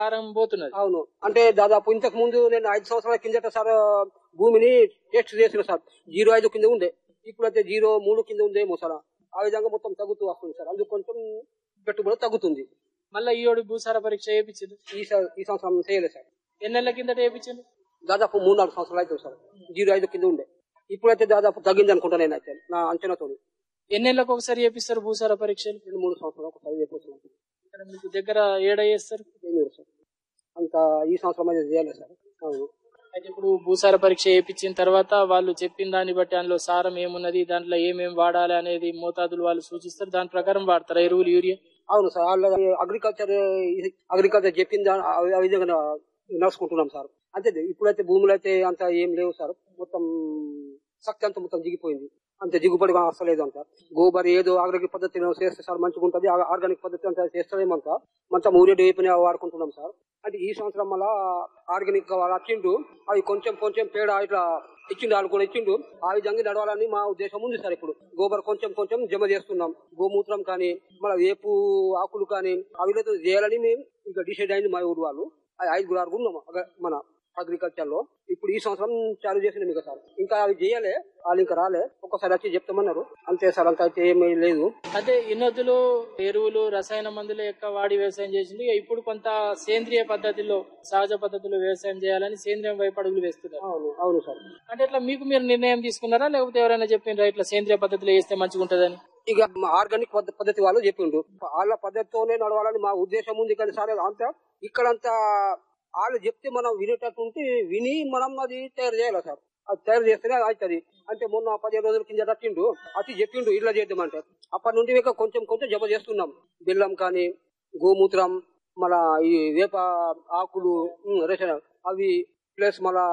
సారం పోతున్నది అవును అంటే దాదాపు ఇంతకు ముందు నేను ఐదు సంవత్సరాల కిందట సార్ భూమిని టెస్ట్ చేసిన సార్ జీరో ఐదు కింద ఉండే ఇప్పుడైతే జీరో మూడు కింద ఉందేమో సార్ ఆ విధంగా మొత్తం తగ్గుతూ వస్తుంది సార్ అందుకు కొంచెం పెట్టుబడి తగ్గుతుంది మళ్ళీ ఈ ఏడు భూసార పరీక్ష చేయించింది ఈ స- ఈ సంవత్సరం చేయలేదు సార్ ఎన్ని నెలల కిందట చేయించింది దాదాపు మూడు నాలుగు సంవత్సరాలు అవుతుంది సార్ జీరో ఐదు కింద ఉండే ఇప్పుడైతే దాదాపు తగ్గింది అనుకుంటా నేను అయితే నా అంచనాతో ఎన్ని నెలలకు ఒకసారి చేపిస్తారు భూసార పరీక్షలు రెండు మూడు సంవత్సరాలు ఒకసారి చెప్పొచ్చున్నాను ఇక్కడ మీకు దగ్గర ఏడ చేస్తారు ఏం లేదు సార్ అంత ఈ సంవత్సరం అయితే చేయలేదు సార్ అవును అయితే ఇప్పుడు భూసార పరీక్ష చేయించిన తర్వాత వాళ్ళు చెప్పిన దాన్ని బట్టి అందులో సారం ఏమున్నది దాంట్లో ఏమేమి వాడాలి అనేది మోతాదులు వాళ్ళు సూచిస్తారు దాని ప్రకారం వాడతారు ఎరువులు యూరియా అవును సార్ వాళ్ళ అగ్రికల్చర్ అగ్రికల్చర్ చెప్పింది ఆ- ఆ విధంగా నడుచుకుంటున్నాం సార్ అంతే ఇప్పుడైతే భూములు అయితే అంత ఏం లేవు సార్ మొత్తం శక్తి అంతా మొత్తం దిగిపోయింది అంత దిగుబడి వస్తలేదు అంత గోబర్ ఏదో ఆర్గానిక్ పద్ధతిలో చేస్తే సార్ మంచిగా ఉంటుంది ఆ ఆర్గానిక్ పద్ధతి అంతా చేస్తలేమంత మొత్తం ఊరేడు వేపిన వాడుకుంటున్నాం సార్ అంటే ఈ సంవత్సరం మళ్ళా ఆర్గానిక్ వాళ్ళు వచ్చిండు అవి కొంచెం కొంచెం పేడ ఇట్లా ఇచ్చిండు వాళ్ళు కూడా ఇచ్చిండు ఆ విధంగా నడవాలని మా ఉద్దేశం ఉంది సార్ ఇప్పుడు గోబర్ కొంచెం కొంచెం జమ చేస్తున్నాం గోమూత్రం కానీ మన వేపు ఆకులు కానీ అవి చేయాలని మేము ఇంకా డిసైడ్ అయింది మా ఊరు వాళ్ళు అది ఐదుగురు ఆరుగురు ఉన్నాం అగ- మన అగ్రికల్చర్ లో ఇప్పుడు ఈ సంవత్సరం చాలు చేసిన మీకు సార్ ఇంకా అవి చేయలే వాళ్ళు ఇంకా రాలే ఒక్కసారి వచ్చి చెప్తామన్నారు అంతే సార్ అంత అయితే ఏమీ లేదు అదే ఇన్నొద్దులు ఎరువులు రసాయన మందులు ఎక్కువ వాడి వ్యవసాయం చేసింది ఇక ఇప్పుడు కొంత సేంద్రియ పద్ధతిలో సహజ పద్ధతిలో వ్యవసాయం చేయాలని సేంద్రియం వైపు అడుగులు వేస్తున్నారు అవును అవును సార్ అంటే ఇట్లా మీకు మీరు నిర్ణయం తీసుకున్నారా లేకపోతే ఎవరైనా చెప్పిండ్రా ఇట్లా సేంద్రియ పద్ధతిలో వేస్తే మంచిగా ఉంటదని ఇక మా ఆర్గానిక్ పద్ధ- పద్ధతి వాళ్ళు చెప్పిండు వాళ్ళ పద్ధతితోనే నడవాలని మా ఉద్దేశం ఉంది కానీ సరే అంతా ఇక్కడంతా వాళ్ళు చెప్తే మనం వినేటట్టు ఉంటే విని మనం అది తయారు చేయాలి సార్ అది తయారు చేస్తేనే అవుతుంది అంటే మొన్న పదిహేను రోజుల కింద తట్టిండు అది చెప్పిండు ఇట్లా చేద్దామంటే అప్పటి నుండి ఇక కొంచెం కొంచెం జమ చేస్తున్నాం బెల్లం కానీ గోమూత్రం మన ఈ వేప ఆకులు ఉమ్, రేషన్ అవి ప్లస్ మన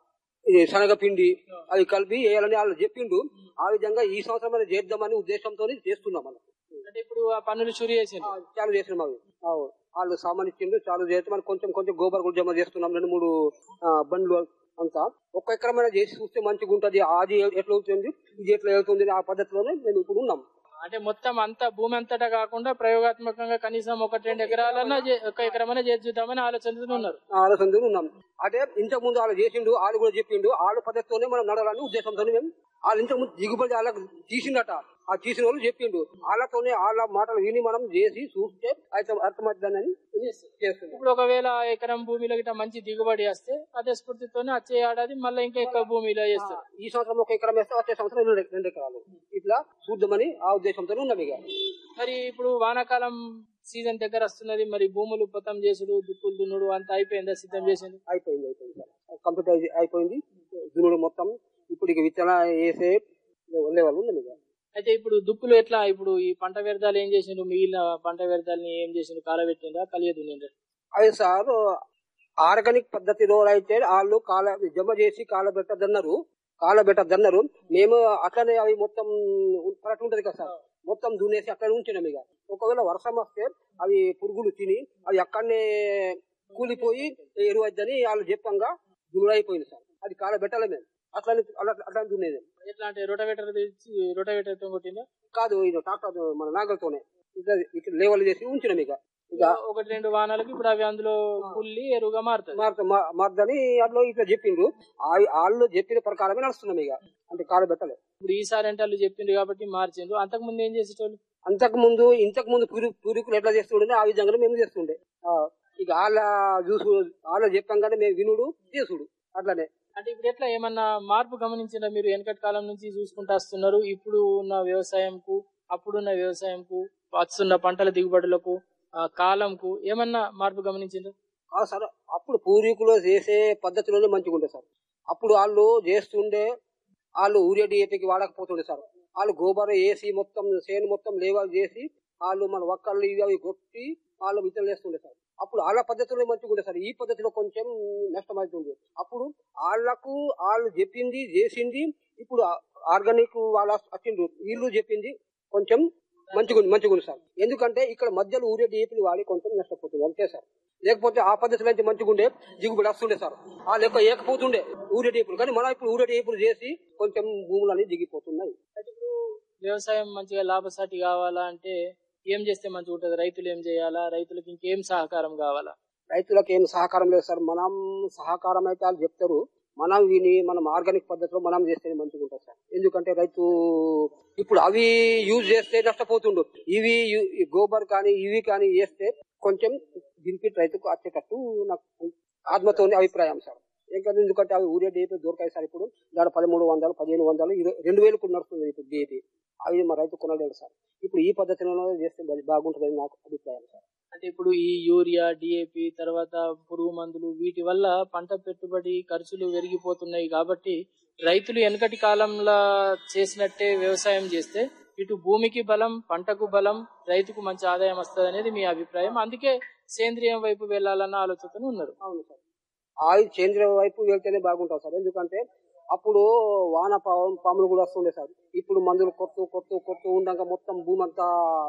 ఇది శనగపిండి అవి కలిపి వేయాలని వాళ్ళు చెప్పిండు ఆ విధంగా ఈ సంవత్సరం అనేది చేద్దామని ఉద్దేశంతో చేస్తున్నాం మనం అంటే ఇప్పుడు ఆ పన్నులు చురి చేసిండ్రు చాలు చేసినాం అవి అవు. వాళ్ళు సామాన్ ఇచ్చిండు చాలు చేస్తే మనం కొంచెం కొంచెం గోబర్ కూడా జమ చేస్తున్నాం రెండు మూడు ఆ, బండ్లు అంతా ఒక్క ఎకరమైనా చేసి చూస్తే మంచిగా ఉంటది అది ఎట్లా అవుతుంది ఇది ఎట్లా అవుతుంది ఆ పద్ధతిలోనే మేము ఇప్పుడు ఉన్నాం అంటే మొత్తం అంతా భూమి అంతటా కాకుండా ప్రయోగాత్మకంగా కనీసం ఒకటి రెండు ఎకరాలన్నా చే- ఒక ఎకరమైనా చేసి చూద్దామని ఆలోచనతో ఉన్నారు ఆ ఆలోచనతో ఉన్నాం అదే ఇంతకు ముందు వాళ్ళు చేసిండు వాళ్ళు కూడా చెప్పిండు వాళ్ళ పద్ధతితోనే మనం నడవాలని ఉద్దేశంతో మేము వాళ్ళు ఇంతకు ముందు దిగుబడి వాళ్ళకి తీసిండట ఆ తీసిన వాళ్ళు చెప్పిండు వాళ్ళతోనే వాళ్ళ మాటలు విని మనం చేసి చూస్తే అయితే అర్థమవుతుందని చేస్తున్నాం ఇప్పుడు ఒకవేళ ఆ ఎకరం భూమిలో గిట్ట మంచి దిగుబడి వస్తే అదే స్ఫూర్తితోనే వచ్చే ఏడాది మళ్ళీ ఇంకా ఎక్కువ భూమిలో చేస్తారు ఈ సంవత్సరం ఒక ఎకరం వేస్తే వచ్చే సంవత్సరం రెండు రెండు ఎకరాలు ఇట్లా చూద్దామని ఆ ఉద్దేశంతో ఉన్నాం ఇక మరి ఇప్పుడు వానాకాలం సీజన్ దగ్గర వస్తున్నది మరి భూములు పొతం చేసుడు దుక్కులు దున్నుడు అంతా అయిపోయిందా సిద్ధం చేసింది అయిపోయింది అయిపోయింది సార్ కంప్లీట్ అయి- అయిపోయింది దున్నుడు మొత్తం ఇప్పుడు ఇక విత్తన వేసే లెవెల్ ఉంది ఇక అయితే ఇప్పుడు దుక్కులు ఎట్లా ఇప్పుడు ఈ పంట వ్యర్థాలు ఏం చేసిండ్రు మిగిలిన పంట వ్యర్థాలని ఏం చేసిండ్రు కాలబెట్టిండ్రా కలియ దున్నిండ్రా అది సార్ ఆర్గానిక్ పద్ధతిలో అయితే వాళ్ళు కాల జమ చేసి కాల పెట్టద్దన్నారు కాల పెట్టద్దన్నారు మేము అట్లనే అవి మొత్తం కరెక్ట్ ఉంటది కదా సార్ మొత్తం దున్నేసి అక్కడ ఉంచినాం ఇక ఒకవేళ వర్షం వస్తే అవి పురుగులు తిని అవి అక్కడనే కూలిపోయి ఎరువు వద్దని వాళ్ళు చెప్పంగా దున్నుడైపోయింది సార్ అది కాల పెట్టలే మేము అట్లనే అట్లా అట్లా దున్నేది ఎట్లా అంటే రొటవేటర్ తెచ్చి రొటవేటర్ తో కొట్టిందా కాదు ఇది ట్రాక్టర్ మన నాగలతోనే ఇట్లా ఇక్కడ లేవల్ చేసి ఉంచినాం ఇక ఇక ఒకటి రెండు వానాలకు ఇప్పుడు అవి అందులో కుల్లి ఎరువుగా మారుతుంది మారుత మా- మారుదని అందులో ఇట్లా చెప్పిండ్రు ఆ- వాళ్ళు చెప్పిన ప్రకారమే నడుస్తున్నాం ఇక అంటే కాలు పెట్టలే ఇప్పుడు ఈసారి అంటే వాళ్ళు చెప్పిండ్రు కాబట్టి మార్చిండ్రు అంతకు ముందు ఏం చేసేటోళ్ళు అంతకు ముందు ఇంతకు ముందు పూరి పూర్వీకులు ఎట్లా చేస్తుండే ఆ విధంగానే మేము చేస్తుండే ఆ, ఇక వాళ్ళ చూసు వాళ్ళ చెప్పంగానే మేము వినుడు చేసుడు అట్లనే అంటే ఇప్పుడు ఎట్లా ఏమన్నా మార్పు గమనించిందా మీరు వెనకటి కాలం నుంచి చూసుకుంటూ వస్తున్నారు ఇప్పుడు ఉన్న వ్యవసాయంకు అప్పుడున్న వ్యవసాయంకు వస్తున్న పంటల దిగుబడులకు ఆ కాలంకు ఏమన్నా మార్పు గమనించిందా ఆ సార్ అప్పుడు పూర్వీకులు చేసే పద్ధతిలోనే మంచిగా ఉండే సార్ అప్పుడు వాళ్ళు చేస్తుండే వాళ్ళు ఊరియా డిఏపికి వాడకపోతుండే సార్ వాళ్ళు గోబర్ వేసి మొత్తం చేను మొత్తం లేవల్ చేసి వాళ్ళు మన ఒక్కళ్ళు ఇవి అవి కొట్టి వాళ్ళు విత్తనాలు వేస్తుండే సార్ అప్పుడు వాళ్ళ పద్ధతిలో మంచిగా ఉండే సార్ ఈ పద్ధతిలో కొంచెం నష్టమవుతుంది అప్పుడు వాళ్ళకు వాళ్ళు చెప్పింది చేసింది ఇప్పుడు ఆర్గానిక్ వాళ్ళ వచ్చిండ్రు వీళ్ళు చెప్పింది కొంచెం మంచిగా ఉంది మంచిగా ఉంది సార్ ఎందుకంటే ఇక్కడ మధ్యలో ఊరే డిఏపీలు వాడి కొంచెం నష్టపోతుంది అంతే సార్ లేకపోతే ఆ పద్ధతిలో అయితే మంచిగా ఉండే దిగుబడి వస్తుండే సార్ ఆ లెక్క ఏకపోతుండే ఊరే డిఏపీలు కానీ మనం ఇప్పుడు ఊరే డిఏపీలు చేసి కొంచెం భూములు అనేవి దిగిపోతున్నాయి అయితే ఇప్పుడు వ్యవసాయం మంచిగా లాభసాటి కావాలా అంటే ఏం చేస్తే మంచిగా ఉంటుంది రైతులు ఏం చేయాలా రైతులకు ఇంకేం సహకారం కావాలా రైతులకు ఏం సహకారం లేదు సార్ మనం సహకారం అయితే వాళ్ళు చెప్తారు మనం విని మనం ఆర్గానిక్ పద్ధతిలో మనం చేస్తేనే మంచిగా ఉంటుంది సార్ ఎందుకంటే రైతు ఇప్పుడు అవి యూజ్ చేస్తే నష్టపోతుండు ఇవి యు- ఈ గోబర్ కానీ ఇవి కానీ వేస్తే కొంచెం బెనిఫిట్ రైతుకు వచ్చేటట్టు నాకు ఆత్మతోని అభిప్రాయం సార్ ఇంకా ఎందుకంటే అవి ఊరే డేపీ దొరకాయి సార్ ఇప్పుడు దాని పదమూడు వందలు పదిహేను వందలు ఇరవై రెండు వేలకు నడుస్తుంది ఇప్పుడు డేపీ అవి మా రైతు కొనలేడు సార్ ఇప్పుడు ఈ పద్ధతిలో చేస్తే బా- బాగుంటుందని నాకు అభిప్రాయం సార్ అంటే ఇప్పుడు ఈ యూరియా డిఏపి తర్వాత పురుగు మందులు వీటి వల్ల పంట పెట్టుబడి ఖర్చులు పెరిగిపోతున్నాయి కాబట్టి రైతులు వెనకటి కాలంలో చేసినట్టే వ్యవసాయం చేస్తే ఇటు భూమికి బలం పంటకు బలం రైతుకు మంచి ఆదాయం వస్తుంది అనేది మీ అభిప్రాయం అందుకే సేంద్రియం వైపు వెళ్లాలన్న ఆలోచనతో ఉన్నారు అవును సార్ ఆయిల్ చేంజ్ వైపు వెళ్తేనే బాగుంటుంది సార్ ఎందుకంటే అప్పుడు వాన పా- పాములు కూడా వస్తుండే సార్ ఇప్పుడు మందులు కొడుతూ కొడుతూ కొడుతూ ఉండగా మొత్తం భూమి అంతా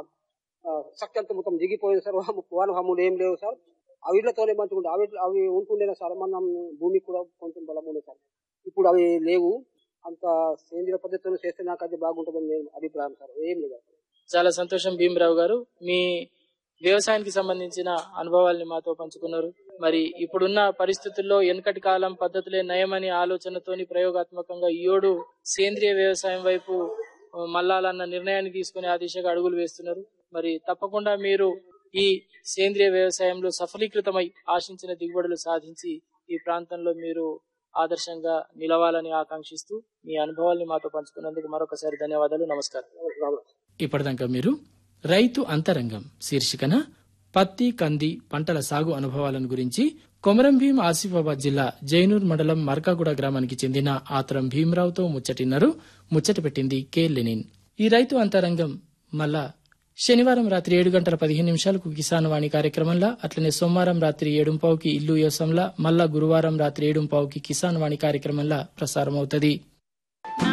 ఆ, శక్తి అంతా మొత్తం దిగిపోయింది సార్ వాన వాన పాములు ఏం లేవు సార్ అవిట్లతోనే మంచిగా ఉండే అవి అవి ఉంటుండేనా సార్ మనం భూమికి కూడా కొంచెం బలం ఉండే సార్ ఇప్పుడు అవి లేవు అంత సేంద్రియ పద్ధతిలో చేస్తే నాకు అది బాగుంటుందని నేను అభిప్రాయం సార్ ఏం లేదు చాలా సంతోషం భీమరావు గారు మీ వ్యవసాయానికి సంబంధించిన అనుభవాల్ని మాతో పంచుకున్నారు మరి ఇప్పుడున్న పరిస్థితుల్లో వెనకటి కాలం పద్ధతులే నయమని ఆలోచనతోని ప్రయోగాత్మకంగా ఈయోడు సేంద్రియ వ్యవసాయం వైపు ఆ, మళ్ళాలన్న నిర్ణయాన్ని తీసుకుని ఆ దిశగా అడుగులు వేస్తున్నారు మరి తప్పకుండా మీరు ఈ సేంద్రియ వ్యవసాయంలో సఫలీకృతమై ఆశించిన దిగుబడులు సాధించి ఈ ప్రాంతంలో మీరు ఆదర్శంగా నిలవాలని ఆకాంక్షిస్తూ మీ అనుభవాల్ని మాతో పంచుకున్నందుకు మరొకసారి ధన్యవాదాలు నమస్కారం ఇప్పటిదాకా మీరు రైతు అంతరంగం శీర్షికన పత్తి కంది పంటల సాగు అనుభవాలను గురించి కొమరం భీం ఆసిఫాబాద్ జిల్లా జైనూర్ మండలం మర్కాగూడ గ్రామానికి చెందిన ఆత్రం భీమరావుతో ముచ్చటిన్నారు ముచ్చట పెట్టింది కె లెనిన్ ఈ రైతు అంతరంగం మళ్ళా శనివారం రాత్రి ఏడు గంటల పదిహేను నిమిషాలకు కిసాన్ వాణి కార్యక్రమంలో అట్లనే సోమవారం రాత్రి ఏడుంపావుకి ఇల్లు యోసంలా మళ్ళా గురువారం రాత్రి ఏడుంపావుకి కిసాన్ వాణి కార్యక్రమంలో ప్రసారం అవుతుంది